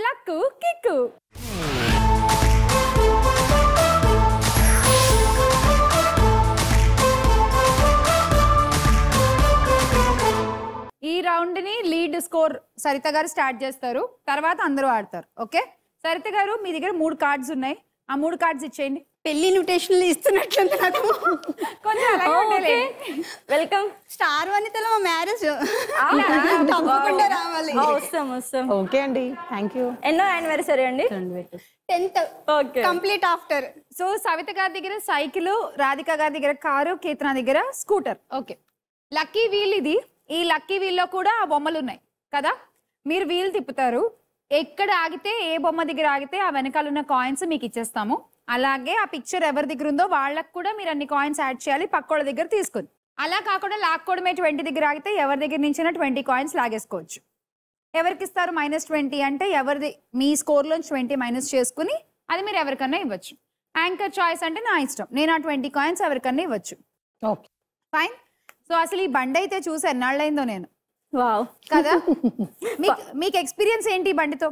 Luck kick ఈ round ని lead score Saritha garu start చేస్తారు తర్వాత అందరూ ఆడతారు ఓకే సరిత గారు మీ దగ్గర మూడు కార్డ్స్ ఉన్నాయి ఆ మూడు కార్డ్స్ ఇచ్చేయండి పెళ్లి ఇన్విటేషన్లు ఇస్తున్నట్లుంది నాకు కొంచెం అలాగే ఉండాలి. వెల్కమ్ స్టార్ వనితలో మా మ్యారేజ్ తప్పకుండా రావాలి వస్తాం వస్తాం ఓకే అండి థ్యాంక్ యూ ఎన్నో యానివర్సరీ అండి tenth okay complete after so Savitha garu దగ్గర సైకిల్ రాధిక గారి దగ్గర కారు కీర్తన దగ్గర స్కూటర్ ఓకే లక్కీ వీల్ ఇది ఈ లక్కీ వీల్లో కూడా ఆ బొమ్మలు ఉన్నాయి కదా మీరు వీల్ తిప్పుతారు ఎక్కడ ఆగితే ఏ బొమ్మ దగ్గర ఆగితే ఆ వెనకాల ఉన్న కాయిన్స్ మీకు ఇచ్చేస్తాము అలాగే ఆ పిక్చర్ ఎవరి దగ్గర ఉందో వాళ్ళకి కూడా మీరు అన్ని కాయిన్స్ యాడ్ చేయాలి పక్కోళ్ళ దగ్గర తీసుకొని అలా కాకుండా లాక్కోవడమే ట్వంటీ దగ్గర ఆగితే ఎవరి దగ్గర నుంచైనా ట్వంటీ కాయిన్స్ లాగేసుకోవచ్చు ఎవరికి ఇస్తారు మైనస్ ట్వంటీ అంటే ఎవరిది మీ స్కోర్లోంచి ట్వంటీ మైనస్ చేసుకుని అది మీరు ఎవరికన్నా ఇవ్వచ్చు యాంకర్ చాయిస్ అంటే నా ఇష్టం నేను ఆ ట్వంటీ కాయిన్స్ ఎవరికన్నా ఇవ్వచ్చు ఓకే ఫైన్ సో అసలు ఈ బండి అయితే చూసి ఎన్నాళ్ళైందో నేను వావ్ కదా మీకు మీకు ఎక్స్పీరియన్స్ ఏంటి ఈ బండితో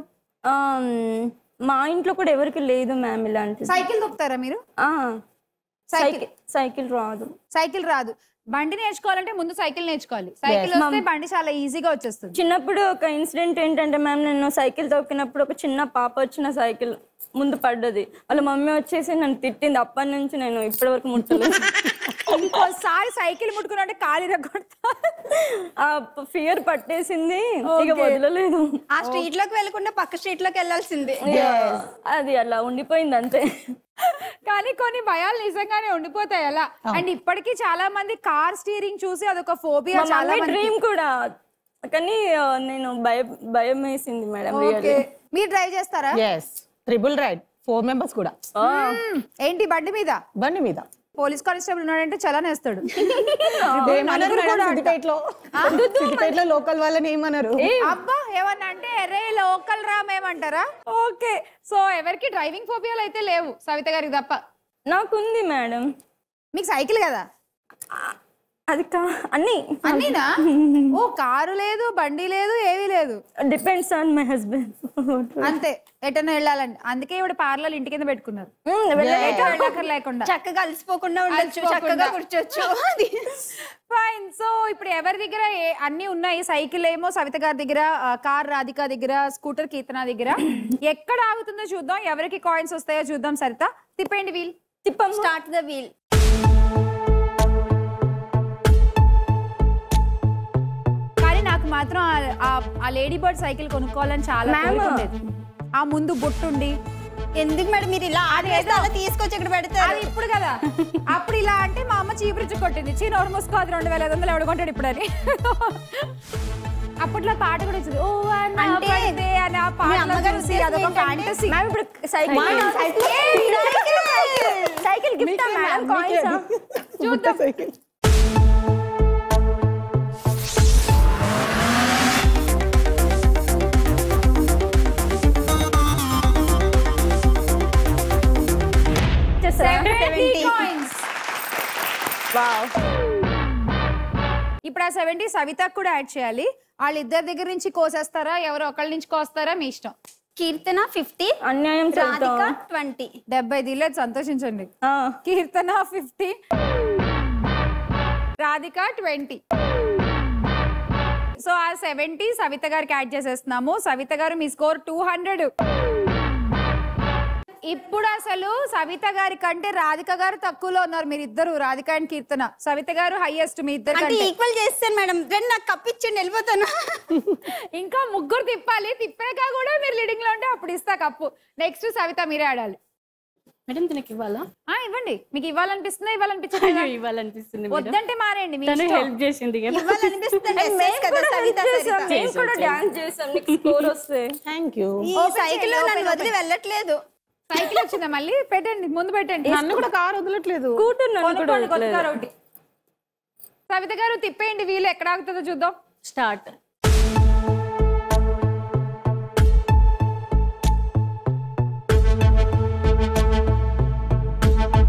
మా ఇంట్లో కూడా ఎవరికి లేదు మ్యామ్ ఇలాంటి సైకిల్ తొక్కుతారా మీరు సైకిల్ సైకిల్ సైకిల్ రాదు సైకిల్ రాదు బండి నేర్చుకోవాలంటే ముందు సైకిల్ నేర్చుకోవాలి సైకిల్ వస్తే బండి చాలా ఈజీగా వచ్చేస్తుంది చిన్నప్పుడు ఒక ఇన్సిడెంట్ ఏంటంటే మ్యామ్ నేను సైకిల్ తొక్కినప్పుడు ఒక చిన్న పాప వచ్చిన సైకిల్ ముందు పడ్డది వాళ్ళ మమ్మీ వచ్చేసి నన్ను తిట్టింది అప్పటి నుంచి నేను ఇప్పటి వరకు ముట్టలేదు ఇంకోసారి సైకిల్ ముట్టుకున్నట్టే కాలు ఇరగొడతా ఆ ఫియర్ పట్టేసింది ఇక వదలలేదు ఆ స్ట్రీట్ లోకి వెళ్ళకుండా పక్క స్ట్రీట్ లోకి వెళ్ళాల్సిందే అది అలా ఉండిపోయింది అంతే కానీ కొన్ని భయాలు నిజంగానే ఉండిపోతాయి అలా అండ్ ఇప్పటికీ చాలా మంది కార్ స్టీరింగ్ చూసి అదొక ఫోబియా మా చాలా మమ్మీ డ్రీమ్ కూడా కానీ ఆ, నేను భయం భయం వేసింది మేడం ఓకే మీరు డ్రైవ్ చేస్తారా yes triple ride four members కూడా మ్మ్. ఏంటి బండి మీద బండి మీద పోలీస్ కానిస్టేబుల్ ఉన్నాడంటే చలాన్ వేస్తాడు ఏమన్నారు మేడం సిద్దిపేటలో సిద్దిపేటలో లోకల్ వాళ్ళని ఏమన్నారు అబ్బా ఏమన్నా అంటే ఎర్రే లోకల్ రామ్ ఏమంటారా ఓకే సో ఎవరికి డ్రైవింగ్ ఫోబియాలు అయితే లేవు సవిత గారికి తప్ప నాకుంది మేడం మీకు సైకిల్ కదా అది కా అన్ని అన్నీనా ఓ కారు లేదు బండి లేదు ఏమీ లేదు డిపెండ్స్ ఆన్ మై హస్బెండ్ అంతే ఎటన్నా వెళ్ళాలండి అందుకే ఇవిడ పార్లర్ ఇంటి కింద పెట్టుకున్నారు ఎటు వెళ్ళక్కర్ లేకుండా చక్కగా అలసిపోకుండా ఉండొచ్చు అలసిపోకుండా. చక్కగా కూర్చోవచ్చు అది ఫైన్ సో ఇప్పుడు ఎవరి దగ్గర ఏ- అన్ని ఉన్నాయి సైకిల్ ఏమో సవిత గారి దగ్గర ఆ, కార్ రాధిక దగ్గర స్కూటర్ కీర్తన దగ్గర ఎక్కడ ఆగుతుందో చూద్దాం ఎవరికి కాయిన్స్ వస్తాయో చూద్దాం సరిత తిప్పండి వీల్ తిప్పం స్టార్ట్ ద వీల్ కానీ నాకు మాత్రం ఆ- ఆ- ఆ లేడీ బర్డ్ సైకిల్ కొనుక్కోవాలని చాలా కోరిక ఉండేది. ఆ ముందు బుట్టుండి ఎందుకు మేడం మీరు ఇలా ఆడేస్తే అలా తీసుకొచ్చి ఇక్కడ పెడతారు అది ఇప్పుడు కదా అప్పుడు ఇలా అంటే మా అమ్మ చీపురిచి కొట్టింది చీ నోరు మూసుకో అది రెండు వేల ఐదు వందలు ఎవడు కొంటాడు ఇప్పుడు అని అప్పట్లో పాట కూడా వచ్చింది ఓ అన్న అంటే పడితే అని ఆ పాటలో అమ్మగారు చూసి ఉద్దేశం అదొక ఏంటంటే- ఫ్యాంటసీ మ్యామ్ ఇప్పుడు cycle cycle gift madam coins చూద్దాం సైకిల్ కాయిన్స్ ఇప్పుడు ఆ సెవెంటీ సవితకు కూడా యాడ్ చేయాలి వాళ్ళిద్దరి దగ్గర నుంచి కోసేస్తారా ఎవరో ఒకళ్ళ నుంచి కోస్తారా మీ ఇష్టం కీర్తన ఫిఫ్టీ అన్యాయం రాధిక చేద్దాం ట్వంటీ డెబ్బై దిలేదు సంతోషించండి ఆ, Keerthana fifty Radhika twenty so ఆ సెవెంటీ సవిత గారికి యాడ్ చేసేస్తున్నాము సవిత గారు మీ స్కోర్ టూ హండ్రెడ్ ఇప్పుడు అసలు సవిత గారి కంటే రాధిక గారు తక్కువలో ఉన్నారు మీరు ఇద్దరు రాధిక అండ్ కీర్తన సవిత గారు హైయెస్ట్ మీ ఇద్దరు అంటే కంటే. ఈక్వల్ చేస్తాను మేడం రెండు నాకు కప్పిచ్చండి వెళ్ళిపోతాను ఇంకా ముగ్గురు తిప్పాలి తిప్పాక కూడా మీరు లీడింగ్ లో ఉంటే అప్పుడు ఇస్తా కప్పు నెక్స్ట్ సవిత మీరే ఆడాలి మేడం తనకి ఇవ్వాలా ఆ ఇవ్వండి మీకు ఇవ్వాలనిపిస్తుందా ఇవ్వాలనిపించదా ఇవ్వాలనిపిస్తుంది మేడం వద్దంటే మారేయండి మీ తను ఇష్టం. హెల్ప్ చేసింది కదా ఇవ్వాలనిపిస్తుంది SMS కదా సవిత సరిత. మేము కూడా డాన్స్ చేసాం నీకు స్కోర్ వస్తే థ్యాంక్ యూ ఈ Open సైకిల్ చేయండి, నన్ను open, వదిలి వెళ్ళట్లేదు సైకిల్ వచ్చిందా మళ్ళీ పెట్టండి ముందు పెట్టండి నన్ను కూడా కార్ వదలట్లేదు స్కూటర్ నన్ను కూడా కొనుక్కోండి, కొత్త వదలలేదు. కారు ఒకటి సవిత గారు తిప్పేయండి వీలు ఎక్కడ ఆగుతుందో చూద్దాం start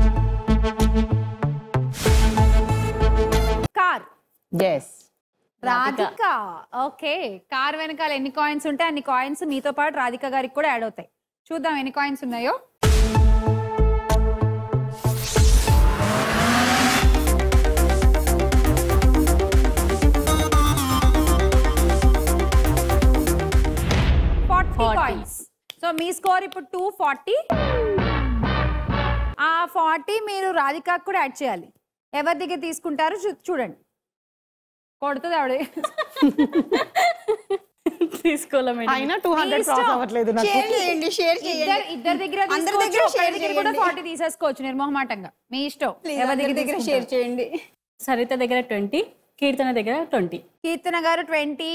car yes Radhika okay car వెనకాల ఎన్ని కాయిన్స్ ఉంటే అన్ని కాయిన్స్ మీతో పాటు రాధిక గారికి కూడా యాడ్ అవుతాయి చూద్దాం ఎన్ని కాయిన్స్ ఉన్నాయో ఫార్టీ కాయిన్స్ సో మీ స్కోర్ ఇప్పుడు టూ ఫార్టీ ఆ ఫార్టీ మీరు రాధికాకు కూడా యాడ్ చేయాలి ఎవరి దగ్గర తీసుకుంటారో చూ- చూడండి కొడుతుంది ఆవిడ తీసుకోవాలా మేడం అయినా టూ హండ్రెడ్ ఇష్టం. క్రాస్ అవ్వట్లేదు నాకు షేర్ చేయండి షేర్ ఇద్దరు చేయండి ఇద్దరి దగ్గర అందరి తీసుకోవచ్చు, దగ్గర ఒకరి share దగ్గర కూడా చేయండి. ఫార్టీ తీసేసుకోవచ్చు నిర్మోహమాటంగా మీ ఇష్టం ప్లీజ్ ఎవరి అందరి దగ్గర షేర్ తీసుకుంటారో. చేయండి సరిత దగ్గర ట్వంటీ కీర్తన దగ్గర ట్వంటీ కీర్తన గారు ట్వంటీ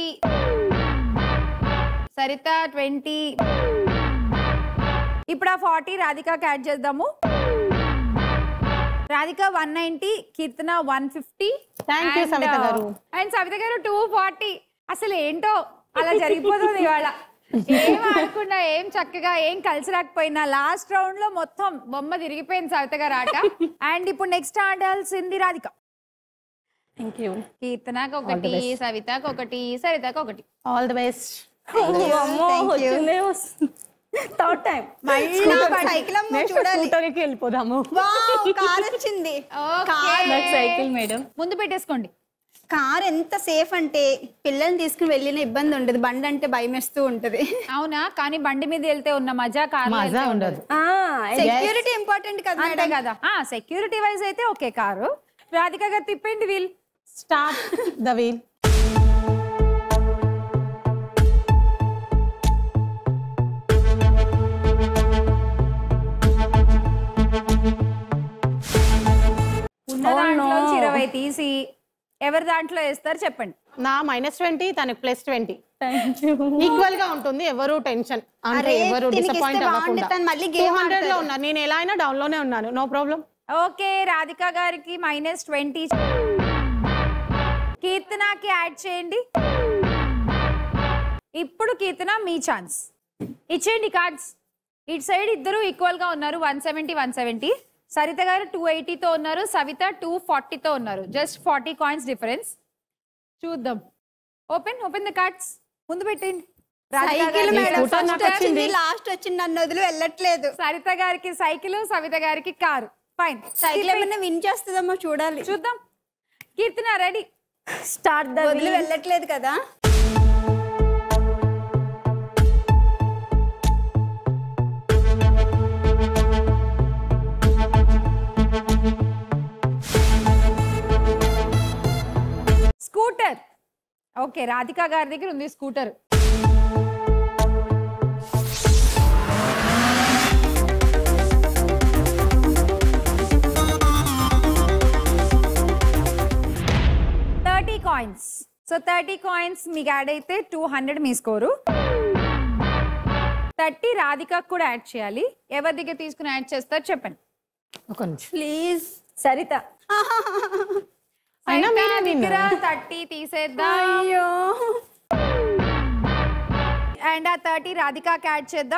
సరిత ట్వంటీ ఇప్పుడు ఆ ఫార్టీ రాధికాకి యాడ్ చేద్దాము Radhika one ninety Keerthana one fifty Thank you, Savitha garu. And Savitha గారు టూ ఫార్టీ అసలు ఏంటో అలా జరిగిపోతుంది ఇవాళ ఏం ఆడకుండా ఏం చక్కగా ఏం కలిసి రాకపోయినా లాస్ట్ రౌండ్ లో మొత్తం బొమ్మ తిరిగిపోయింది సవిత గారు ఆట అండ్ ఇప్పుడు నెక్స్ట్ ఆడాల్సింది రాధిక థ్యాంక్ యూ కీర్తనకు ఒకటి సవితకు ఒకటి సరితకు ఒకటి ఆల్ ది బెస్ట్ అమ్మో వచ్చిందే వస్తుంది థర్డ్ టైం సైకిల్ అమ్మ చూడాలి స్కూటర్కి వెళ్ళిపోదాము వావ్ కార్ వచ్చింది Okay. నాకు సైకిల్ మేడం ముందు పెట్టేసుకోండి కార్ ఎంత సేఫ్ అంటే పిల్లల్ని తీసుకుని వెళ్ళిన ఇబ్బంది ఉండదు బండి అంటే భయం వేస్తూ ఉంటది అవునా కానీ బండి మీద వెళ్తే ఉన్న మజా కార్ మజా ఉండదు సెక్యూరిటీ ఇంపార్టెంట్ కదా అంతే మేడం కదా ఆ సెక్యూరిటీ వైజ్ అయితే ఓకే కారు రాధిక గారు తిప్పండి వీల్ స్టార్ట్ ద వీల్ ఉన్న దాంట్లో ఇరవై తీసి ఎవరి దాంట్లో వేస్తారు చెప్పండి నా మైనస్ ట్వంటీ తనకి plus twenty thank you equal గా ఉంటుంది ఎవరు టెన్షన్ అంటే అరే, ఎవరు దీనికి డిసప్పాయింట్ ఇస్తే బాగుండు, అవ్వకుండా తను మళ్ళీ టూ game హండ్రెడ్ లో ఆడతాడు. ఉన్నారు నేను ఎలా అయినా డౌన్ లోనే ఉన్నాను నో ప్రాబ్లం ఓకే రాధిక గారికి మైనస్ ట్వంటీ కీర్తనకి యాడ్ చేయండి ఇప్పుడు కీర్తన మీ ఛాన్స్ ఇచ్చేయండి కార్డ్స్ ఇటు సైడ్ ఇద్దరు ఈక్వల్ గా ఉన్నారు one seventy one seventy Saritha garu two ఎయిటీతో ఉన్నారు సవిత టూ ఫార్టీతో ఉన్నారు జస్ట్ ఫార్టీ కాయిన్స్ డిఫరెన్స్ చూద్దాం ఓపెన్ ఓపెన్ ద కార్డ్స్ ముందు పెట్టండి రాధిక సైకిల్ గారికి మేడం scooter ఫస్ట్ నాకు వచ్చింది. వచ్చింది లాస్ట్ వచ్చింది నన్ను వదిలి వెళ్ళట్లేదు సరిత గారికి సైకిల్ సవిత గారికి కారు ఫైన్ సైకిల్ ఏమన్నా విన్ చేస్తుందమ్మో చూడాలి చూద్దాం కీర్తన రెడీ స్టార్ట్ ద వదిలి వెళ్ళట్లేదు కదా స్కూటర్ ఓకే రాధిక గారి దగ్గర ఉంది scooter thirty coins so thirty coins మీకు యాడ్ అయితే టూ హండ్రెడ్ మీ స్కోరు థర్టీ రాధికకు కూడా యాడ్ చేయాలి ఎవరి దగ్గర తీసుకుని యాడ్ చేస్తారు చెప్పండి ఒక నిమిషం ప్లీజ్ సరిత అయినా సరిత మీరే దగ్గర థర్టీ తీసేద్దాం అయ్యో అండ్ ఆ థర్టీ రాధికాకి యాడ్ చేద్దాం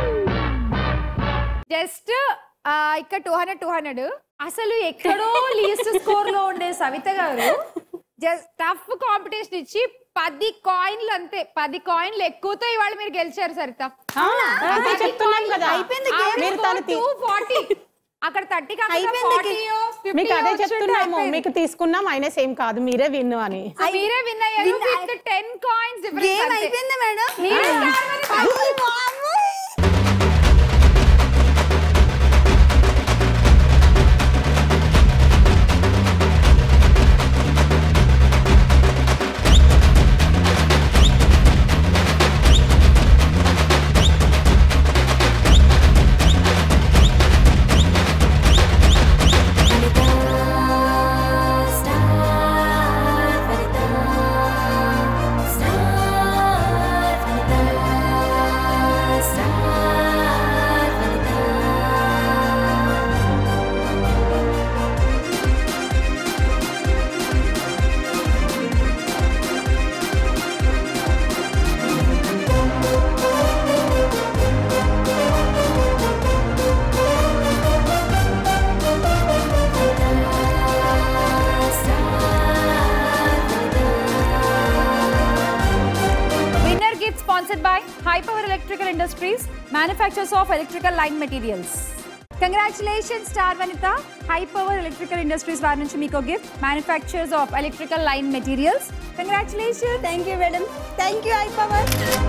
జస్ట్ ఇక్కడ టూ హండ్రెడ్ టూ హండ్రెడ్ అసలు ఎక్కడో లీస్ట్ స్కోర్ లో ఉండే సవిత గారు జస్ట్ టఫ్ కాంపిటీషన్ ఇచ్చి పది కాయిన్లు అంతే పది కాయిన్లు ఎక్కువతో ఇవాళ మీరు గెలిచారు సరిత అదే చెప్తున్నాం కదా అయిపోయింది మీరు తను తీ- టూ ఫార్టీ అక్కడ థర్టీ అయిపోయింది మీకు అదే చెప్తున్నాము మీకు తీసుకున్నా మైనస్ ఏం కాదు మీరే విన్ అని మీరే విన్ అయ్యారు విత్ టెన్ కాయిన్స్ గేమ్ అయిపోయిందా మేడం మీరే star మరి. అయ్యో, బాబోయ్. Star, Star, industries manufacturers of electrical line materials congratulation star Vanitha high power electrical industries వారి నుంచి మీకు gift manufacturers of electrical line materials congratulation thank you madam thank you I power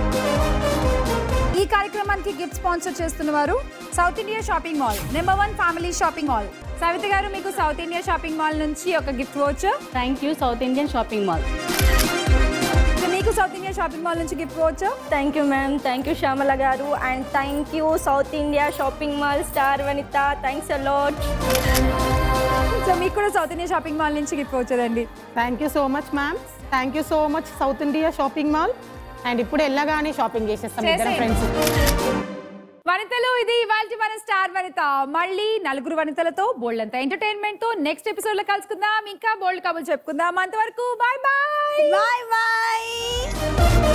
ఈ కార్యక్రమానికి గిఫ్ట్ స్పాన్సర్ చేస్తున్న వారు south India shopping mall number one family shopping mall Savitha గారు మీకు south India shopping mall నుంచి ఒక gift voucher thank you south Indian shopping mall మీకు south India shopping mall నుంచి gift voucher thank you ma'am thank you Shyamala garu and thank you south India shopping mall star Vanitha thanks a lot so మీకు కూడా south India shopping mall నుంచి gift వచ్చేదండి thank you so much ma'am thank you so much south India shopping mall and ఇప్పుడు వెళ్ళగానే shopping చేసేస్తాం ఇద్దరం చేసేయండి. Friends వనితలు ఇది ఇవాళ మన స్టార్ వనిత మళ్ళీ నలుగురు వనితలతో బోల్డ్ అంత ఎంటర్టైన్మెంట్ తో నెక్స్ట్ ఎపిసోడ్ లో కలుసుకుందాం ఇంకా బోల్డ్ కబుల్ చెప్పుకుందాం అంతవరకు బాయ్ బాయ్ బాయ్ బాయ్